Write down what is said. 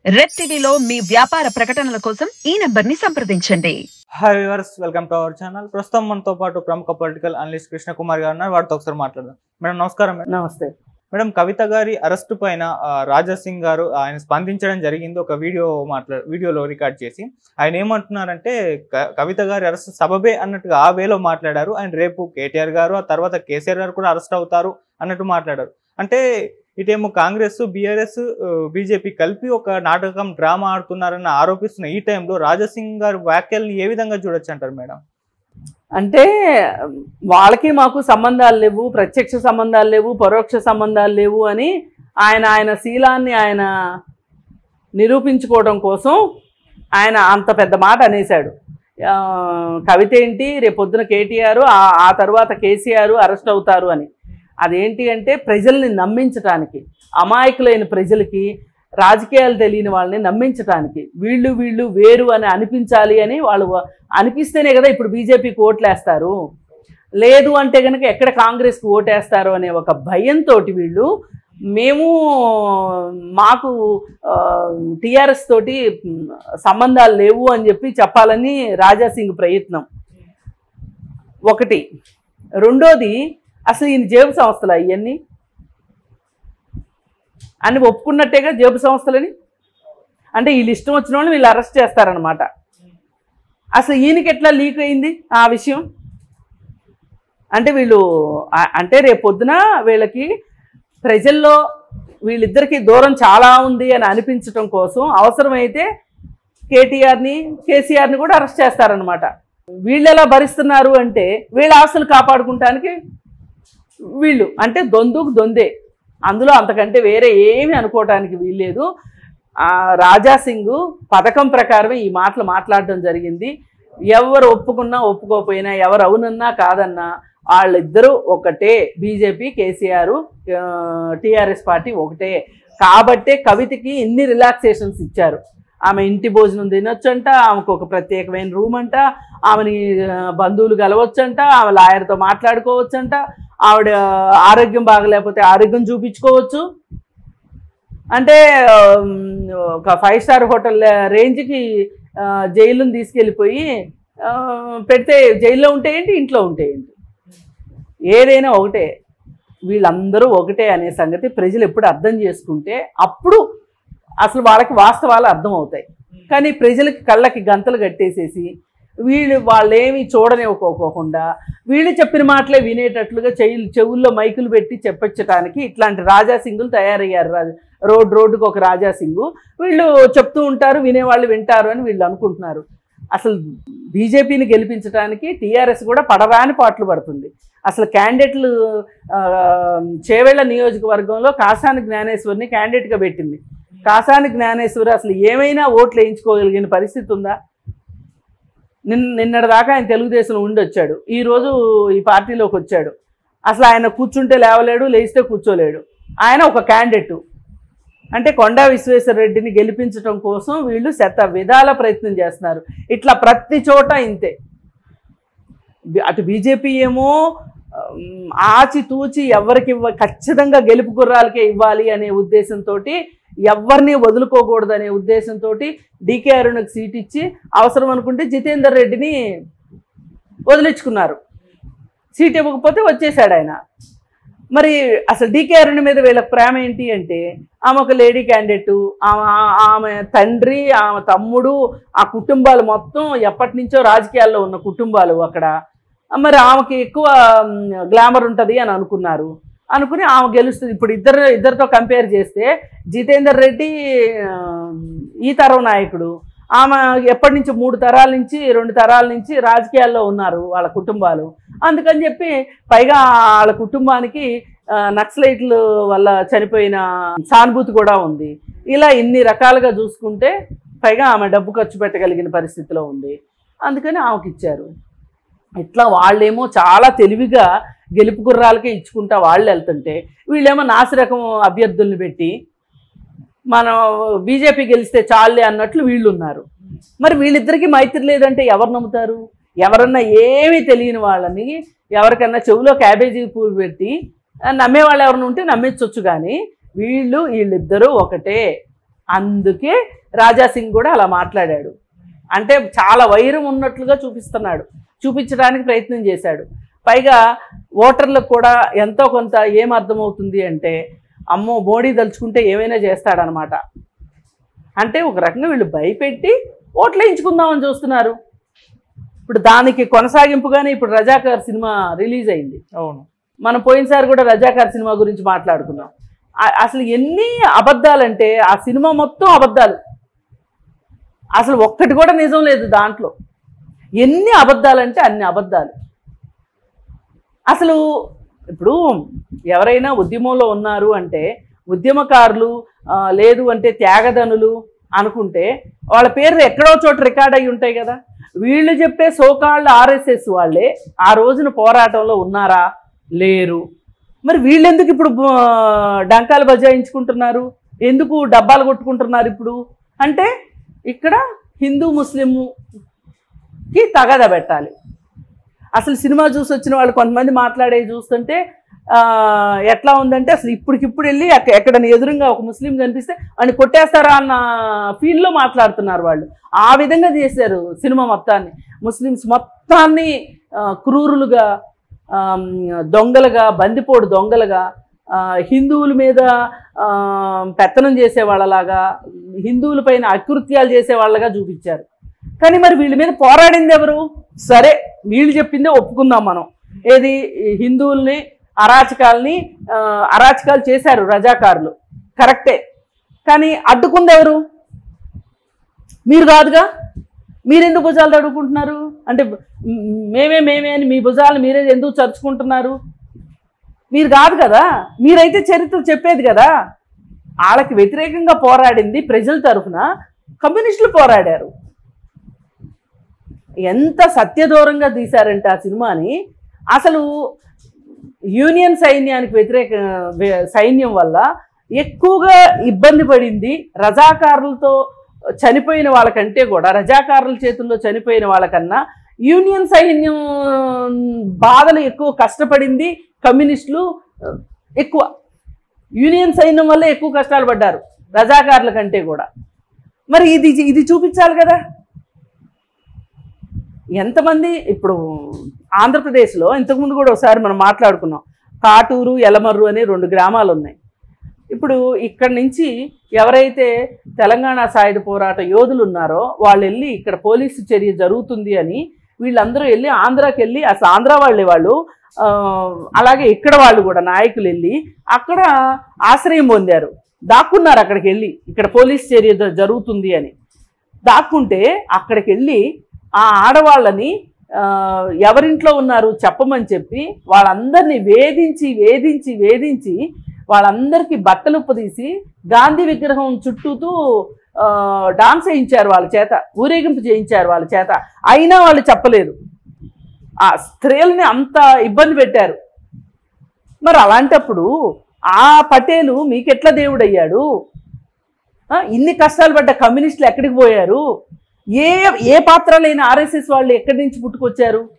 red టీవీలో మీ వ్యాపార ప్రకటనల కోసం ఈ నెంబర్ ని సంప్రదించండి hi viewers welcome to our channel ప్రస్తుతం మనతో పాటు ప్రముఖ పొలిటికల్ అనలిస్ట్ కృష్ణ కుమార్ గారు ఉన్నారు వారితో ఒకసారి మాట్లాడదాం మేడం నమస్కారం మేడం నమస్తే మేడం కవిత గారి అరెస్ట్ పైన ఆ, రాజా సింగ్ గారు ఆయన స్పందించడం జరిగింది ఒక వీడియో మాట్లా వీడియోలో రికార్డ్ చేసి ఆయన ఏమంటున్నారంటే క- కవిత గారి అరెస్ట్ సబబే అన్నట్టుగా ఆ వేలో మాట్లాడారు అండ్ రేపు కేటీఆర్ గారు ఆ తర్వాత కేసీఆర్ గారు కూడా అరెస్ట్ అవుతారు అన్నట్టు మాట్లాడారు అంటే ఇటేమో కాంగ్రెస్ బీఆర్ఎస్ బీజేపీ కలిపి ఒక నాటకం డ్రామా ఆడుతున్నారని ఆరోపిస్తున్న ఈ టైంలో రాజాసింగ్ గారి వ్యాఖ్యల్ని ఏ విధంగా చూడొచ్చు అంటారు మేడం అంటే వాళ్ళకి మాకు సంబంధాలు లేవు ప్రత్యక్ష సంబంధాలు లేవు పరోక్ష సంబంధాలు లేవు అని ఆయన ఆయన శీలాన్ని ఆయన నిరూపించుకోవడం కోసం ఆయన అంత పెద్ద మాట అనేశాడు ఆ, కవిత ఏంటి రేపు పొద్దున కేటీఆర్ ఆ- ఆ తర్వాత కేసీఆర్ అరెస్ట్ అవుతారు అని అదేంటి అంటే ప్రజల్ని నమ్మించటానికి అమాయకులైన ప్రజలకి రాజకీయాలు తెలియని వాళ్ళని నమ్మించటానికి వీళ్ళు వీళ్ళు వేరు అని అనిపించాలి అని వాళ్ళు అనిపిస్తేనే కదా ఇప్పుడు బీజేపీకి ఓట్లేస్తారు లేదు అంటే కనుక ఎక్కడ కాంగ్రెస్కి ఓటేస్తారు అనే ఒక భయంతో వీళ్ళు మేము మాకు టీఆర్ఎస్ తోటి మ్, సంబంధాలు లేవు అని చెప్పి చెప్పాలని రాజాసింగ్ ప్రయత్నం ఒకటి రెండోది అసలు ఈయన జేబు సంస్థలు అవన్నీ అని ఒప్పుకున్నట్టేగా జేబు సంస్థలని అంటే వీళ్ళు ఇష్టం వచ్చిన వాళ్ళు వీళ్ళు అరెస్ట్ చేస్తారనమాట అసలు ఈయనకి ఎట్లా లీక్ అయింది ఆ విషయం అంటే వీళ్ళు ఆ- అంటే రేపు పొద్దున వీళ్ళకి ప్రజల్లో వీళ్ళిద్దరికి దూరం చాలా ఉంది అని అనిపించడం కోసం అవసరమైతే కేటీఆర్ని కేసీఆర్ని కూడా అరెస్ట్ చేస్తారనమాట వీళ్ళు ఎలా భరిస్తున్నారు అంటే వీళ్ళ ఆస్తులు కాపాడుకుంటానికి వీళ్ళు అంటే దొందుకు దొందే అందులో అంతకంటే వేరే ఏమీ అనుకోవటానికి వీల్లేదు ఆ, రాజా సింగ్ పథకం ప్రకారమే ఈ మాటలు మాట్లాడడం జరిగింది ఎవరు ఒప్పుకున్నా ఒప్పుకోకపోయినా ఎవరు అవునన్నా కాదన్నా వాళ్ళిద్దరూ ఒకటే బీజేపీ కేసీఆర్ టీఆర్ఎస్ పార్టీ ఒకటే కాబట్టే కవితకి ఇన్ని రిలాక్సేషన్స్ ఇచ్చారు ఆమె ఇంటి భోజనం తినొచ్చంట ఆమెకు ఒక ప్రత్యేకమైన రూమ్ అంట ఆమెని ఆ, బంధువులు కలవచ్చంట ఆమె లాయర్తో మాట్లాడుకోవచ్చంట ఆవిడ ఆరోగ్యం బాగలేకపోతే ఆరోగ్యం చూపించుకోవచ్చు అంటే ఉమ్, ఒక ఫైవ్ స్టార్ హోటల్ రేంజ్కి ఆ, జైలుని తీసుకెళ్ళిపోయి ఆ, పెడితే జైల్లో ఉంటే ఏంటి ఇంట్లో ఉంటే ఏంటి ఏదైనా ఒకటే వీళ్ళందరూ ఒకటే అనే సంగతి ప్రజలు ఎప్పుడు అర్థం చేసుకుంటే అప్పుడు అసలు వాళ్ళకి వాస్తవాలు అర్థం అవుతాయి కానీ ప్రజలకి కళ్ళకి గంతలు కట్టేసేసి వీళ్ళు వాళ్ళేమి చూడనివ్వకోకుండా వీళ్ళు చెప్పిన మాటలే వినేటట్లుగా చెయ్యి చెవుల్లో మైకులు పెట్టి చెప్పచ్చటానికి ఇట్లాంటి రాజాసింగులు తయారయ్యారు రాజా రోడ్ రోడ్డుకు ఒక రాజాసింగు వీళ్ళు చెప్తూ ఉంటారు వినేవాళ్ళు వింటారు అని వీళ్ళు అనుకుంటున్నారు అసలు బీజేపీని గెలిపించడానికి టీఆర్ఎస్ కూడా పడరాని పాటలు పడుతుంది అసలు క్యాండిడేట్లు ఆ, చేవెళ్ల నియోజకవర్గంలో కాసాని జ్ఞానేశ్వర్ని క్యాండిడేట్గా పెట్టింది కాసాని జ్ఞానేశ్వరి అసలు ఏమైనా ఓట్లు వేయించుకోగలిగిన పరిస్థితి ఉందా నిన్న నిన్నటి దాకా ఆయన తెలుగుదేశంలో ఉండి వచ్చాడు ఈరోజు ఈ పార్టీలోకి వచ్చాడు అసలు ఆయన కూర్చుంటే లేవలేడు లేస్తే కూర్చోలేడు ఆయన ఒక క్యాండిడేట్ అంటే కొండా విశ్వేశ్వర రెడ్డిని గెలిపించడం కోసం వీళ్ళు శత విధాల ప్రయత్నం చేస్తున్నారు ఇట్లా ప్రతి చోట ఇంతే బి- అటు బీజేపీ ఏమో ఉమ్, ఆచి తూచి ఎవరికి ఇవ్వ ఖచ్చితంగా గెలుపు గుర్రాలకే ఇవ్వాలి అనే ఉద్దేశంతో ఎవరిని వదులుకోకూడదు అనే ఉద్దేశంతో డీకే అరుణ్కి సీట్ ఇచ్చి అవసరం అనుకుంటే జితేందర్ రెడ్డిని వదిలించుకున్నారు సీట్ ఇవ్వకపోతే వచ్చేసాడు ఆయన మరి అసలు డీకే అరుణ్ మీద వీళ్ళకి ప్రేమ ఏంటి అంటే ఆమె ఒక లేడీ క్యాండిడేట్ ఆమె ఆమె తండ్రి ఆమె తమ్ముడు ఆ కుటుంబాలు మొత్తం ఎప్పటి నుంచో రాజకీయాల్లో ఉన్న కుటుంబాలు అక్కడ మరి ఆమెకి ఎక్కువ గ్లామర్ ఉంటుంది అని అనుకున్నారు అనుకుని ఆమె గెలుస్తుంది ఇప్పుడు ఇద్దరు ఇద్దరితో కంపేర్ చేస్తే జితేందర్ రెడ్డి ఆ, ఈ తరం నాయకుడు ఆమె ఎప్పటి నుంచి మూడు తరాల నుంచి రెండు తరాల నుంచి రాజకీయాల్లో ఉన్నారు వాళ్ళ కుటుంబాలు అందుకని చెప్పి పైగా వాళ్ళ కుటుంబానికి ఆ, నక్సలైట్ల వల్ల చనిపోయిన సానుభూతి కూడా ఉంది ఇలా ఇన్ని రకాలుగా చూసుకుంటే పైగా ఆమె డబ్బు ఖర్చు పెట్టగలిగిన పరిస్థితిలో ఉంది అందుకని ఆమెకి ఇచ్చారు ఇట్లా వాళ్ళేమో చాలా తెలివిగా గెలుపు గుర్రాలకే ఇచ్చుకుంటా వాళ్ళు వెళ్తుంటే వీళ్ళేమో నాసిరకం అభ్యర్థుల్ని పెట్టి మనం బీజేపీ గెలిస్తే చాలే అన్నట్లు వీళ్ళు ఉన్నారు మరి వీళ్ళిద్దరికీ మైత్రి లేదంటే ఎవరు నమ్ముతారు ఎవరన్నా ఏమీ తెలియని వాళ్ళని ఎవరికన్నా చెవిలో క్యాబేజీ పూలు పెట్టి ఆ, నమ్మేవాళ్ళు ఎవరైనా ఉంటే నమ్మించవచ్చు కానీ వీళ్ళు వీళ్ళిద్దరూ ఒకటే అందుకే రాజా సింగ్ కూడా అలా మాట్లాడాడు అంటే చాలా వైరం ఉన్నట్లుగా చూపిస్తున్నాడు చూపించడానికి ప్రయత్నం చేశాడు పైగా ఓటర్లకు కూడా ఎంతో కొంత ఏం అర్థమవుతుంది అంటే అమ్మో మోడీ దలుచుకుంటే ఏమైనా చేస్తాడనమాట అంటే ఒక రకంగా వీళ్ళు భయపెట్టి ఓట్లు వేయించుకుందామని చూస్తున్నారు ఇప్పుడు దానికి కొనసాగింపుగానే ఇప్పుడు రజాకర్ సినిమా రిలీజ్ అయింది అవును మనం పోయినసారి కూడా రజాకార్ సినిమా గురించి మాట్లాడుకున్నాం ఆ- అసలు ఎన్ని అబద్ధాలంటే ఆ సినిమా మొత్తం అబద్ధాలు అసలు ఒక్కటి కూడా నిజం లేదు దాంట్లో ఎన్ని అబద్ధాలంటే అన్ని అబద్ధాలు అసలు ఇప్పుడు ఎవరైనా ఉద్యమంలో ఉన్నారు అంటే ఉద్యమకారులు ఆ, లేదు అంటే త్యాగదనులు అనుకుంటే వాళ్ళ పేర్లు ఎక్కడో చోట రికార్డ్ అయి ఉంటాయి కదా వీళ్ళు చెప్పే సోకాళ్ళు ఆర్ఎస్ఎస్ వాళ్ళే ఆ రోజున పోరాటంలో ఉన్నారా లేరు మరి వీళ్ళెందుకు ఇప్పుడు ఆ, డంకాలు బజాయించుకుంటున్నారు ఎందుకు డబ్బాలు కొట్టుకుంటున్నారు ఇప్పుడు అంటే ఇక్కడ హిందూ ముస్లింకి తగద పెట్టాలి అసలు సినిమా చూసి వచ్చిన వాళ్ళు కొంతమంది మాట్లాడే చూస్తుంటే ఆ, ఎట్లా ఉందంటే అసలు ఇప్పటికిప్పుడు వెళ్ళి ఎక్క- ఎక్కడ ఎదురుగా ఒక ముస్లిం కనిపిస్తే అని కొట్టేస్తారా అన్న ఫీల్డ్లో మాట్లాడుతున్నారు వాళ్ళు ఆ విధంగా చేశారు సినిమా మొత్తాన్ని ముస్లిమ్స్ మొత్తాన్ని ఆ, క్రూరులుగా ఆమ్, దొంగలుగా బందిపోడు దొంగలుగా ఆ, హిందువుల మీద ఆ, పెత్తనం చేసే వాళ్ళలాగా హిందువుల పైన అకృత్యాలు చేసే వాళ్ళగా చూపించారు కానీ మరి వీళ్ళ మీద పోరాడింది ఎవరు సరే వీళ్ళు చెప్పిందే ఒప్పుకుందాం మనం ఏది ఈ హిందువుల్ని అరాచకాల్ని ఆ, అరాచకాలు చేశారు రజాకారులు కరెక్టే కానీ అడ్డుకుంది ఎవరు మీరు కాదుగా మీరెందుకు భుజాలు తడుకుంటున్నారు అంటే మ్, మేమే మేమే అని మీ భుజాలు మీరే ఎందుకు చరుచుకుంటున్నారు మీరు కాదు కదా మీరైతే చరిత్ర చెప్పేది కదా వాళ్ళకి వ్యతిరేకంగా పోరాడింది ప్రజల తరఫున కమ్యూనిస్టులు పోరాడారు ఎంత సత్యదూరంగా తీశారంటే ఆ సినిమాని అసలు యూనియన్ సైన్యానికి వ్యతిరేక వే- సైన్యం వల్ల ఎక్కువగా ఇబ్బంది పడింది రజాకారులతో చనిపోయిన వాళ్ళకంటే కూడా రజాకారుల చేతుల్లో చనిపోయిన వాళ్ళకన్నా యూనియన్ సైన్యం బాధలు ఎక్కువ కష్టపడింది కమ్యూనిస్టులు ఆ, ఎక్కువ యూనియన్ సైన్యం వల్ల ఎక్కువ కష్టాలు పడ్డారు రజాకారుల కంటే కూడా మరి ఇది ఇది చూపించాలి కదా ఎంతమంది ఇప్పుడు ఆంధ్రప్రదేశ్లో ఇంతకుముందు కూడా ఒకసారి మనం మాట్లాడుకున్నాం కాటూరు ఎలమర్రు అనే రెండు గ్రామాలు ఉన్నాయి ఇప్పుడు ఇక్కడి నుంచి ఎవరైతే తెలంగాణ సాయుధ పోరాట యోధులు ఉన్నారో వాళ్ళు వెళ్ళి ఇక్కడ పోలీసు చర్య జరుగుతుంది అని వీళ్ళందరూ వెళ్ళి ఆంధ్రాకి వెళ్ళి అసలు ఆంధ్ర వాళ్ళే వాళ్ళు ఆ, అలాగే ఇక్కడ వాళ్ళు కూడా నాయకులు వెళ్ళి అక్కడ ఆశ్రయం పొందారు దాక్కున్నారు అక్కడికి వెళ్ళి ఇక్కడ పోలీస్ చర్య జ- జరుగుతుంది అని దాక్కుంటే అక్కడికి వెళ్ళి ఆ ఆడవాళ్ళని ఆ, ఎవరింట్లో ఉన్నారు చెప్పమని చెప్పి వాళ్ళందరినీ వేధించి వేధించి వేధించి వాళ్ళందరికీ బట్టలు ఉప్పదీసి గాంధీ విగ్రహం చుట్టూతూ ఆ, డాన్స్ చేయించారు వాళ్ళ చేత ఊరేగింపు చేయించారు వాళ్ళ చేత అయినా వాళ్ళు చెప్పలేదు ఆ స్త్రీలని అంత ఇబ్బంది పెట్టారు మరి అలాంటప్పుడు ఆ పటేలు మీకెట్లా దేవుడయ్యాడు ఆ, ఇన్ని కష్టాలు పడ్డ కమ్యూనిస్టులు ఎక్కడికి పోయారు ఏ ఏ పాత్ర లేని ఆర్ఎస్ఎస్ వాళ్ళు ఎక్కడి నుంచి పుట్టుకొచ్చారు